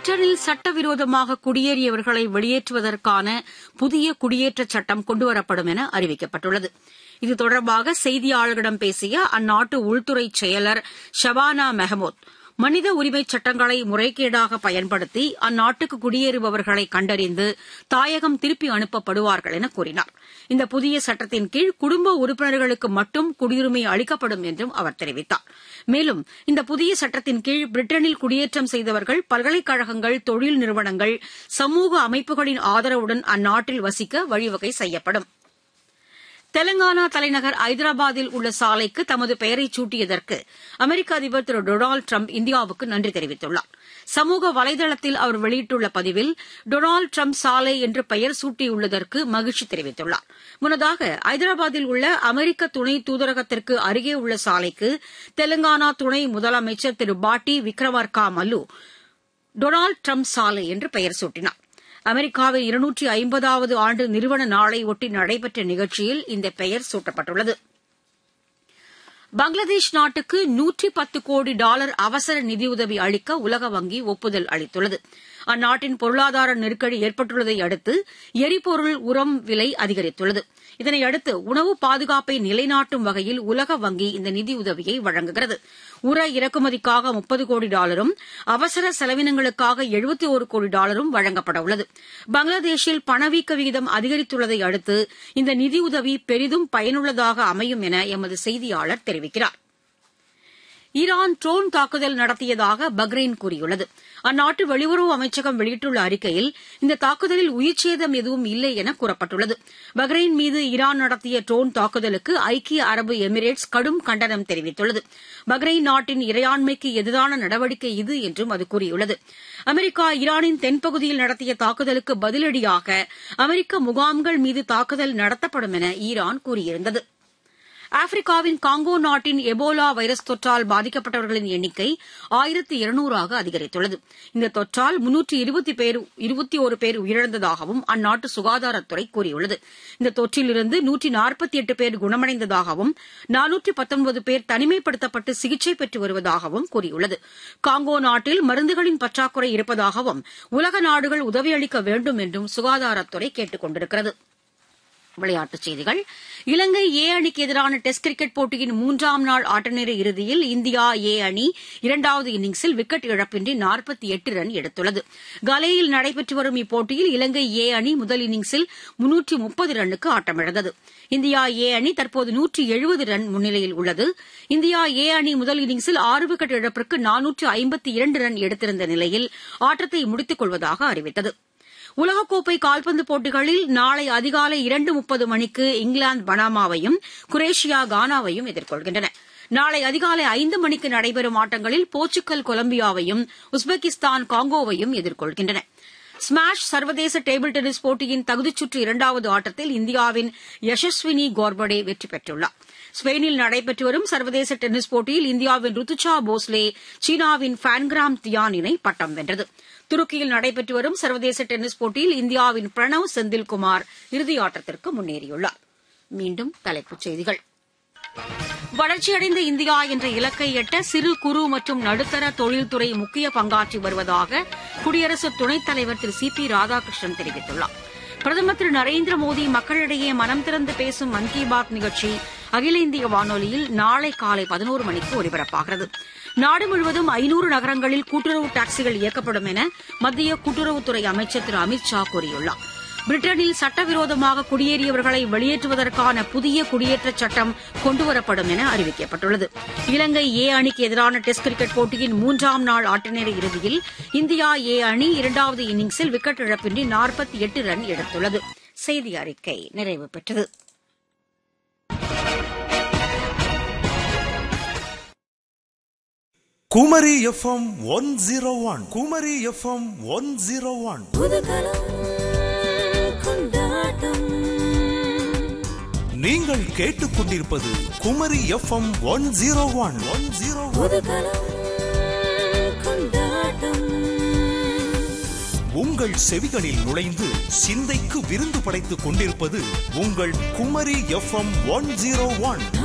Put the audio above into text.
பிரிட்டனில் சட்டவிரோதமாக குடியேறியவர்களை வெளியேற்றுவதற்கான புதிய குடியேற்றச் சட்டம் கொண்டுவரப்படும் என அறிவிக்கப்பட்டுள்ளது இது தொடர்பாக செய்தியாளர்களிடம் பேசிய அந்நாட்டு உள்துறை செயலர் ஷபானா மெஹமூத் மனித உரிமைச் சட்டங்களை முறைகேடாக பயன்படுத்தி அந்நாட்டுக்கு குடியேறுபவர்களை கண்டறிந்து தாயகம் திருப்பி அனுப்பப்படுவார்கள் என கூறினார் இந்த புதிய சட்டத்தின் கீழ் குடும்ப உறுப்பினர்களுக்கு மட்டும் குடியுரிமை அளிக்கப்படும் என்றும் அவர் தெரிவித்தார் மேலும் இந்த புதிய சட்டத்தின் கீழ் பிரிட்டனில் குடியேற்றம் செய்தவர்கள் பல்கலைக்கழகங்கள் தொழில் நிறுவனங்கள் சமூக அமைப்புகளின் ஆதரவுடன் அந்நாட்டில் வசிக்க வழிவகை செய்யப்படும் தெலங்கானா தலைநகர் ஐதராபாத்தில் உள்ள சாலைக்கு தமது பெயரை சூட்டியதற்கு அமெரிக்க அதிபர் திரு டொனால்டு டிரம்ப் இந்தியாவுக்கு நன்றி தெரிவித்துள்ளார் சமூக வலைதளத்தில் அவர் வெளியிட்டுள்ள பதிவில் டொனால்டு டிரம்ப் சாலை என்று பெயர் சூட்டியுள்ளதற்கு மகிழ்ச்சி தெரிவித்துள்ளார் முன்னதாக ஐதராபாத்தில் உள்ள அமெரிக்க துணை தூதரகத்திற்கு அருகே உள்ள சாலைக்கு தெலங்கானா துணை முதலமைச்சர் திரு பாட்டி விக்ரமார்கா மல்லு டொனால்டு டிரம்ப் சாலை என்று பெயர் சூட்டினார் அமெரிக்காவின் இருநூற்றி ஐம்பதாவது ஆண்டு நிறுவன நாளை ஒட்டி நடைபெற்ற நிகழ்ச்சியில் இந்த பெயர் சூட்டப்பட்டுள்ளது பங்களாதேஷ் நாட்டுக்கு நூற்றி பத்து கோடி டாலர் அவசர நிதியுதவி அளிக்க உலக வங்கி ஒப்புதல் அளித்துள்ளது அந்நாட்டின் பொருளாதார நெருக்கடி ஏற்பட்டுள்ளதை அடுத்து எரிபொருள் உரம் விலை அதிகரித்துள்ளது இதனையடுத்து உணவு பாதுகாப்பை நிலைநாட்டும் வகையில் உலக வங்கி இந்த நிதியுதவியை வழங்குகிறது உர இறக்குமதிக்காக முப்பது கோடி டாலரும் அவசர செலவினங்களுக்காக எழுபத்தி ஒரு கோடி டாலரும் வழங்கப்பட உள்ளது பங்களாதேஷில் பணவீக்க விகிதம் அதிகரித்துள்ளதை அடுத்து இந்த நிதியுதவி பெரிதும் பயனுள்ளதாக அமையும் என எமது செய்தியாளர் தெரிவிக்கிறார் ஈரான் ட்ரோன் தாக்குதல் நடத்தியதாக பக்ரைன் கூறியுள்ளது அந்நாட்டு வெளியுறவு அமைச்சகம் வெளியிட்டுள்ள அறிக்கையில் இந்த தாக்குதலில் உயிர்ச்சேதம் எதுவும் இல்லை என கூறப்பட்டுள்ளது பக்ரைன் மீது ஈரான் நடத்திய ட்ரோன் தாக்குதலுக்கு ஐக்கிய அரபு எமிரேட்ஸ் கடும் கண்டனம் தெரிவித்துள்ளது பக்ரைன் நாட்டின் இறையாண்மைக்கு எதிரான நடவடிக்கை இது என்றும் அது கூறியுள்ளது அமெரிக்கா ஈரானின் தென்பகுதியில் நடத்திய தாக்குதலுக்கு பதிலடியாக அமெரிக்க முகாம்கள் மீது தாக்குதல் நடத்தப்படும் என ஈரான் கூறியிருந்தது ஆப்பிரிக்காவின் காங்கோ நாட்டின் எபோலா வைரஸ் தொற்றால் பாதிக்கப்பட்டவர்களின் எண்ணிக்கை ஆயிரத்து இருநூறாக அதிகரித்துள்ளது இந்த தொற்றால் முன்னூற்று இருபத்தி பேர் இருபத்தி ஒரு பேர் உயிரிழந்ததாகவும் அந்நாட்டு சுகாதாரத்துறை கூறியுள்ளது இந்த தொற்றிலிருந்து நூற்றி நாற்பத்தி எட்டு பேர் குணமடைந்ததாகவும் நானூற்றி பத்தொன்பது பேர் தனிமைப்படுத்தப்பட்டு சிகிச்சை பெற்று வருவதாகவும் கூறியுள்ளது காங்கோ நாட்டில் மருந்துகளின் பற்றாக்குறை இருப்பதாகவும் உலக நாடுகள் உதவியளிக்க வேண்டும் என்றும் சுகாதாரத்துறை கேட்டுக் கொண்டிருக்கிறது விளையாட்டுச் செய்திகள் இலங்கை ஏ அணிக்கு எதிரான டெஸ்ட் கிரிக்கெட் போட்டியின் மூன்றாம் நாள் ஆட்டநேர இறுதியில் இந்தியா ஏ அணி இரண்டாவது இன்னிங்ஸில் விக்கெட் இழப்பின்றி நாற்பத்தி எட்டு ரன் எடுத்துள்ளது கலேயில் நடைபெற்று வரும் இப்போட்டியில் இலங்கை ஏ அணி முதல் இன்னிங்ஸில் முன்னூற்றி முப்பது ரன்னுக்கு ஆட்டமிழந்தது இந்தியா ஏ அணி தற்போது நூற்றி எழுபது ரன் முன்னிலையில் உள்ளது இந்தியா ஏ அணி முதல் இன்னிங்ஸில் ஆறு விக்கெட் இழப்பிற்கு நானூற்று ஐம்பத்தி இரண்டு ரன் எடுத்திருந்த நிலையில் ஆட்டத்தை முடித்துக் கொள்வதாக அறிவித்தது உலகக்கோப்பை கால்பந்து போட்டிகளில் நாளை அதிகாலை இரண்டு முப்பது மணிக்கு இங்கிலாந்து பனாமாவையும் குரேஷியா கானாவையும் எதிர்கொள்கின்றன நாளை அதிகாலை ஐந்து மணிக்கு நடைபெறும் ஆட்டங்களில் போர்ச்சுகல் கொலம்பியாவையும் உஸ்பெகிஸ்தான் காங்கோவையும் எதிர்கொள்கின்றன ஸ்மாஷ் சர்வதேச டேபிள் டென்னிஸ் போட்டியின் தகுதிச்சுற்று இரண்டாவது ஆட்டத்தில் இந்தியாவின் யசஸ்வினி கோர்படே வெற்றி பெற்றுள்ளார் ஸ்பெயினில் நடைபெற்று வரும் சர்வதேச டென்னிஸ் போட்டியில் இந்தியாவின் ருத்துச்சா போஸ்லே சீனாவின் ஃபேன்கிராம் தியான் இணை பட்டம் வென்றது துருக்கியில் நடைபெற்று வரும் சர்வதேச டென்னிஸ் போட்டியில் இந்தியாவின் பிரணவ் செந்தில்குமார் இறுதியாட்டத்திற்கு முன்னேறியுள்ளார் மீண்டும் தலைப்புச் செய்திகள் வளர்ச்சியடைந்த இந்தியா என்ற இலக்கை எட்ட சிறு குறு மற்றும் நடுத்தர தொழில்துறை முக்கிய பங்காற்றி வருவதாக குடியரசு துணைத் தலைவர் திரு சி பி ராதாகிருஷ்ணன் தெரிவித்துள்ளார் பிரதமர் திரு நரேந்திர மோடி மக்களிடையே மனம் திறந்து பேசும் மன் கி பாத் நிகழ்ச்சி அகில இந்திய வானொலியில் நாளை காலை பதினோரு மணிக்கு ஒலிபரப்பாகிறது நாடு முழுவதும் ஐநூறு நகரங்களில் கூட்டுறவு டாக்ஸிகள் இயக்கப்படும் என மத்திய கூட்டுறவுத்துறை அமைச்சர் திரு அமித் ஷா கூறியுள்ளார் பிரிட்டனில் சட்டவிரோதமாக குடியேறியவர்களை வெளியேற்றுவதற்கான புதிய குடியேற்றச் சட்டம் கொண்டுவரப்படும் என அறிவிக்கப்பட்டுள்ளது இலங்கை ஏ அணிக்கு எதிரான டெஸ்ட் கிரிக்கெட் போட்டியின் மூன்றாம் நாள் ஆட்டநேர இறுதியில் இந்தியா ஏ அணி இரண்டாவது இன்னிங்ஸில் விக்கெட் இழப்பின்றி நாற்பத்தி எட்டு ரன் எடுத்துள்ளது செய்தி அறிக்கை நிறைவு பெற்றது Kumari FM one zero one Kumari FM one zero one நீங்கள் கேட்டுக்கொண்டிருப்பது Kumari FM one zero one one zero உங்கள் செவிகளில் நுழைந்து சிந்தைக்கு விருந்து படைத்துக் கொண்டிருப்பது உங்கள் Kumari FM one zero one